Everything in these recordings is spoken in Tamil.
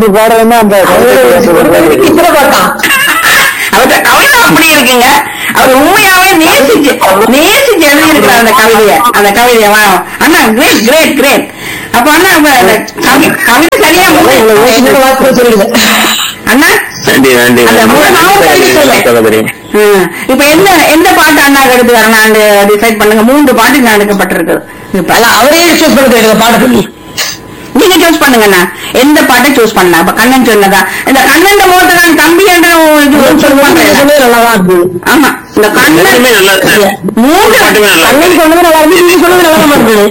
மூன்று பாடல் அந்த சித்திர பார்த்தான் அவர்கிட்ட கவிதை அப்படி இருக்குங்க அவர் உண்மையாவே நேசிச்சு நேசிச்சு எழுதியிருக்கிறார் அந்த கவிதைய அந்த கவிதைய வா அண்ணா கிரேட் கிரேட் கிரேட் அப்ப அண்ணா அப்ப அந்த கவி- கவிதை சரியா சின்ன வார்த்தை சொல்லுங்க அண்ணா நன்றி நன்றி அந்த மூணு நாவல் கல்வி சொல்லு. சகோதரி ம். இப்ப எந்த எந்த பாட்டு அண்ணா எடுத்து வரலான்னு டிசைட் பண்ணுங்க மூன்று பாட்டு நான் எடுக்கப்பட்டிருக்கு இப்ப அல்ல அவரே சூஸ் பண்ண தெரியுங்க பாட்டு சொல்லி நீங்க சூஸ் பண்ணுங்கண்ணா எந்த பாட்டை சூஸ் பண்ணலாம் இப்ப கண்ணன் சொன்னதா இந்த கண்ணன் மோட்டு நான் தம்பி என்ற சூஸ் பண்றேன் நல்லாதான் இருந்தது ஆமா இந்த கண்ணன் ரெண்டுமே நல்லா இருக்கு மூன்று பாட்டுமே நல்லா இருக்கு அண்ணன் சொன்னது நல்லா இருந்து நீங்க சொன்னது நல்லா இருந்தது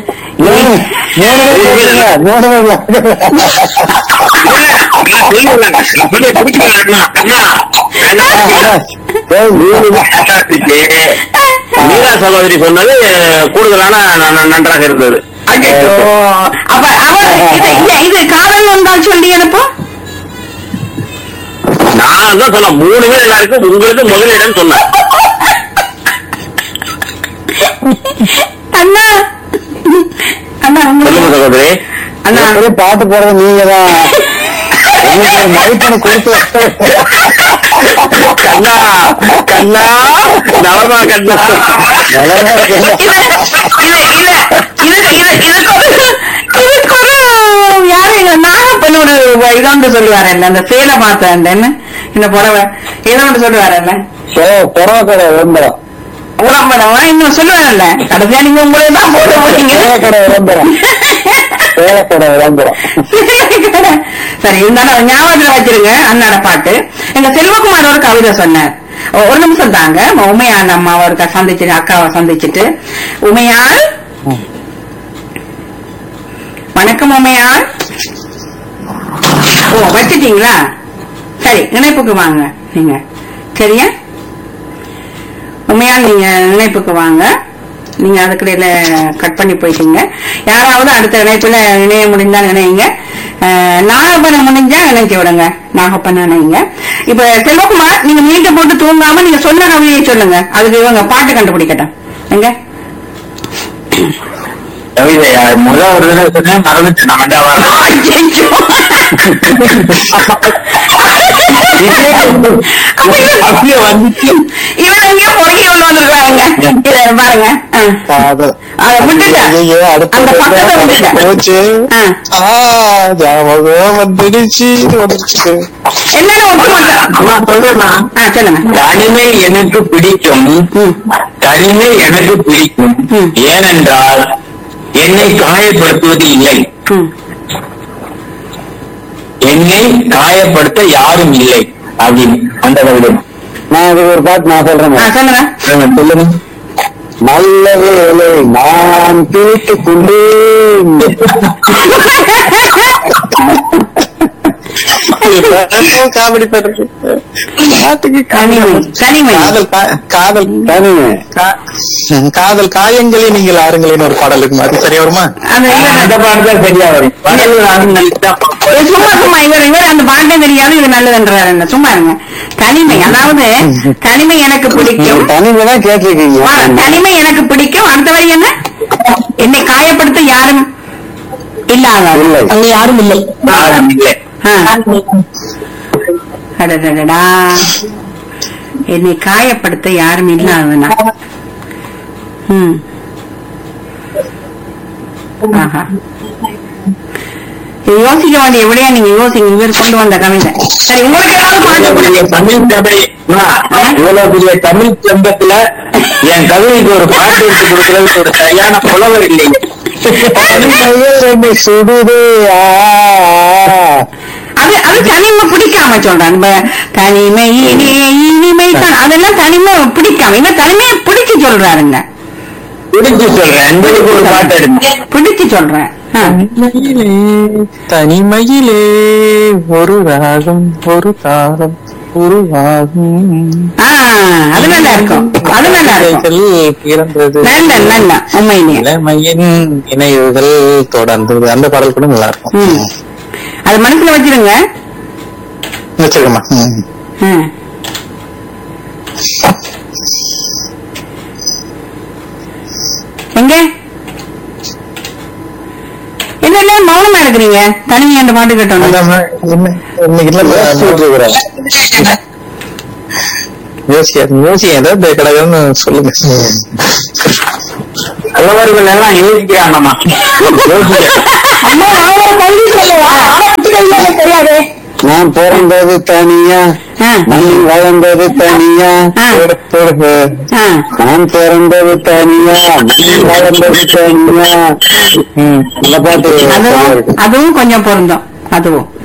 மீரா சகோதரி சொன்னது கூடுதலான ந- ந- நன்றாக இருந்தது அச்சச்சோ. அப்ப அவர் இது இல்ல, இது காதல் வந்தால் சொல்லி அனுப்போ நான் தான் சொன்னேன் மூணுமே நல்லா இருக்கு உங்களுக்கு முதலிடம் சொன்னேன் அண்ணா அண்ணா சொல்லுங்க உங்களுக்கு சகோதரி அண்ணா பாட்டு போறது நீங்க தான் மதிப்பெண்ணை கொடுத்து கண்ணா கண்ணா நலமா கண்ணா நலமா இருக்கேன். இது இல்ல இது இது இது இதுக்கு ஒரு இதுக்கு ஒரு யாரு எங்க நாகப்பன் ஒரு இதொன்று சொல்லுவாரல்ல அந்த சேலை பார்த்தேன் என்ன இந்த புடவை ஏதோ ஒன்று சொல்லுவாரல்ல ஓ, புறவை கடை விளம்பரம் உடம்படவா இன்னும் சொல்லுவாரல்ல கடைசியா நீங்க உங்களே தான் போட போறீங்க சேலக்கடை விளம்பரம் சேலக்கடை விளம்பரம் சரி இருந்தாலும் அதை ஞாபகத்துல வச்சிருங்க அண்ணாட பாட்டு எங்க செல்வகுமார் ஒரு கவிதை சொன்னார் ஒ- ஒரு நிமிஷம் தாங்க உமையான் அம்மாவை ஒரு சந்திச்சு அக்காவை சந்திச்சுட்டு உமையான் வணக்கம் உமையான் ஓ வச்சிட்டீங்களா சரி இணைப்புக்கு வாங்க நீங்க சரியா உண்மையா நீங்க இணைப்புக்கு வாங்க நீங்க அதுக்கிடையில கட் பண்ணி போயிட்டீங்க யாராவது அடுத்த இணைப்புல இணைய முடிந்தா இணையுங்க அஹ், நாகப்பனை முடிஞ்சா இணைக்க விடுங்க நாகப்பன் இணைங்க இப்ப செல்வகுமார் நீங்க மீட்டை போட்டு தூங்காம நீங்க சொன்ன கவிதையை சொல்லுங்க அதுக்கு இவங்க பாட்டு கண்டுபிடிக்கட்டும் எங்க கவிதையா முதல் ஒரு தடவை சொன்னேன் மறந்துட்டு நான் ஐயையோ. அப்படியே வந்துச்சு இவன் எங்கேயோ பொறுக்கி கொண்டு வந்திருக்காங்க இதை பாருங்க ஆ. காதல் அதை விட்டுட்டேன் ஐயையோ, அடுத்த அந்த பக்கத்தை பக்கம் விட்டுட்டேன் போச்சு ஆ. ஆ, ஞாபகம் வந்துடுச்சு வந்துடுச்சு என்னன்னு ஒட்டு மட்டும் நான் சொல்றேன் ஆ சொல்லுங்க தனிமை எனக்கு பிடிக்கும் ம். தனிமை எனக்கு பிடிக்கும் ம். ஏனென்றால் என்னை காயப்படுத்துவது இல்லை ம். என்னை காயப்படுத்த யாரும் இல்லை அப்படின்னு அந்த கவிதை நான் இதுக்கு ஒரு பாட்டு நான் சொல்றேன் ஆ சொல்லுங்க சொல்லுங்க நல்ல வேலை நான் பிடித்துக் கொண்டேன் காமெடி பாட்டு பாட்டுக்கு தனிமை தனிமை காதல் கா- காதல் தனிமை கா- காதல் காயங்களே நீங்கள் ஆறுங்களேன்னு ஒரு பாடல் இருக்குமா அது சரியா வருமா அது இல்ல, அந்த பாட்டு தான் சரியா வரும் பாடல் நானும் நினைச்சா இது சும்மா சும்மா இவர் இவர் அந்த பாட்டே தெரியாது இது நல்லதுன்றாரு என்ன சும்மா இருங்க தனிமை அதாவது தனிமை எனக்கு பிடிக்கும் தனிமை தான் கேட்டிருக்கீங்க வா, தனிமை எனக்கு பிடிக்கும் அடுத்த வரி என்ன என்னை காயப்படுத்த யாரும் இல்லாத இல்லை அங்க யாரும் இல்லை யாரும் இல்லை அடடடடா என்னை காயப்படுத்த யாரும் இல்லாதவனா ம் ஆஹா இது யோசிக்க வேண்டிய எப்படியா நீங்க யோசிங்க இவர் கொண்டு வந்த கவிதை சரி உங்களுக்கு ஏதாவது பாட்டு இவ்வளவு பெரிய தமிழ் சபை அம்மா, இவ்வளவு பெரிய தமிழ் சம்பத்துல என் கவிதைக்கு ஒரு பாட்டு எடுத்து கொடுக்கறதுக்கு ஒரு சரியான புலவர் இல்லைங்க தனிமையில் என்னை சுடுதே ஆ. அது அது தனிமை பிடிக்காம சொல்றான் இப்ப தனிமையிலே இனிமை தான் அதெல்லாம் தனிமை பிடிக்காம இவன் தனிமையை பிடிச்சு சொல்றாருங்க பிடிச்சு சொல்றேன் உங்களுக்கு ஒரு பாட்டு எடுங்க பிடிச்சு சொல்றேன் ஆ. தனிமையிலே தனிமையிலே ஒரு ராகம் ஒரு தாளம் உருவாகும் ஆ, அது நல்லா இருக்கும் அது நல்லா இருக்கும் இலைகள் பிறந்தது நல்ல நல்ல உண்மையிலேயே இளமையின் இணைவுகள் தொடர்ந்தது அந்த பாடல் கூட நல்லா இருக்கும் ம். அது மனசுல வச்சிருங்க வச்சிருக்கமா ம். ம். எங்க என்ன மௌனமா கேக்குறீங்க தனிமை என்ற பாட்டு கேட்டோம் அதாம்மா, என்ன- இன்னைக்கு இல்ல, யோசிச்சுட்டு இருக்கிறேன். யோசிக்காது யோசிக்க ஏதாவது கடகன்னு சொல்லுங்க நல்லவர்கள் எல்லாம் யோசிக்கிறாங்கம்மா யோசிக்க அம்மா நான் ஒரு கல்வி சொல்லவா ஆரம்பிச்சு கையால தெரியாதே நான் பிறந்தது தனியா ஆ. நீ வளர்ந்தது தனியா ஆ. போடு, போடு. ஆ. நான் பிறந்தது தனியா நீ வளர்ந்தது தனியா ம், இந்த பாட்டு அதுவும் சரியா இருக்கு. அதுவும் கொஞ்சம் பொருந்தும் அதுவும்